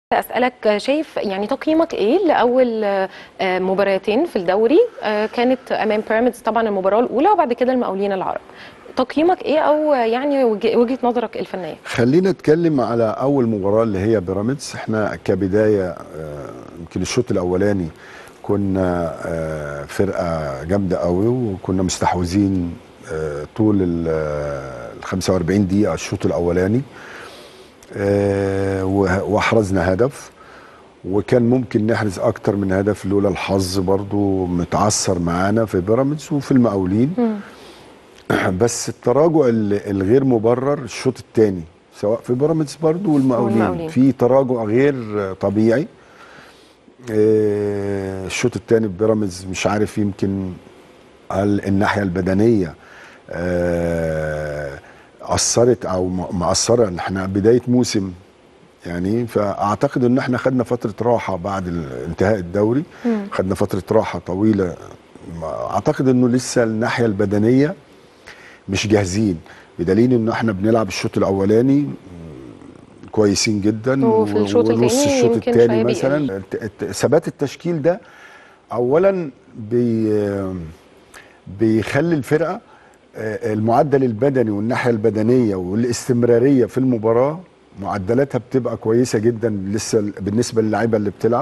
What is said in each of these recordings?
اسالك شايف يعني تقييمك ايه لاول آه، مباراتين في الدوري آه، كانت امام بيراميدز طبعا المباراه الاولى وبعد كده المقاولين العرب تقييمك ايه او يعني وج- وجهه نظرك الفنيه خلينا نتكلم على اول مباراه اللي هي بيراميدز احنا كبدايه آه، يمكن الشوط الاولاني كنا آه، فرقه جامده قوي وكنا مستحوذين آه، طول ال ال 45 دقيقه الشوط الاولاني آه، وه- واحرزنا هدف وكان ممكن نحرز اكتر من هدف لولا الحظ برضو متعثر معانا في بيراميدز وفي المقاولين بس التراجع ال- الغير مبرر الشوط الثاني سواء في بيراميدز برضو والمقاولين والمقاولين. في تراجع غير طبيعي آه، الشوط الثاني في بيراميدز مش عارف يمكن هل الناحيه البدنيه آه، اثرت او م- مأثره إن احنا بدايه موسم يعني فاعتقد ان احنا خدنا فتره راحه بعد ال- انتهاء الدوري خدنا فتره راحه طويله ما- اعتقد انه لسه الناحيه البدنيه مش جاهزين بدليل ان احنا بنلعب الشوط الاولاني مم، كويسين جدا وفي و- الشوط ونص التاني الشوط يمكن الثاني شوية مثلا الت- الت- ثبات التشكيل ده اولا بي بيخلي الفرقه آه، المعدل البدني والناحيه البدنيه والاستمراريه في المباراه معدلاتها بتبقى كويسه جدا لسه ال- بالنسبه للعيبه اللي بتلعب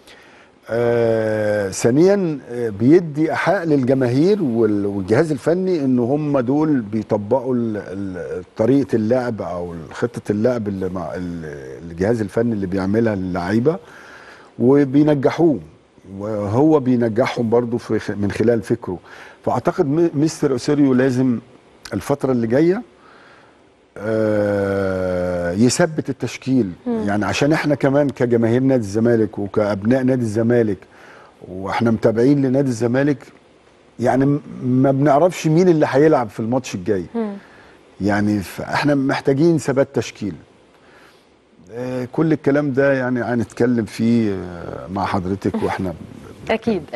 آه ثانيا آه، بيدي ايحاء للجماهير وال- والجهاز الفني ان هم دول بيطبقوا ال- ال- طريقه اللعب او خطه اللعب اللي مع ال- الجهاز الفني اللي بيعملها للعيبه وبينجحوه وهو بينجحهم برضو في خ- من خلال فكره فاعتقد م- مستر اوسيريو لازم الفتره اللي جايه آه، يثبت التشكيل يعني عشان احنا كمان كجماهير نادي الزمالك وكابناء نادي الزمالك واحنا متابعين لنادي الزمالك يعني م- ما بنعرفش مين اللي هيلعب في الماتش الجاي يعني ف- احنا محتاجين ثبات تشكيل آه، كل الكلام ده يعني هنتكلم فيه آه، مع حضرتك واحنا اكيد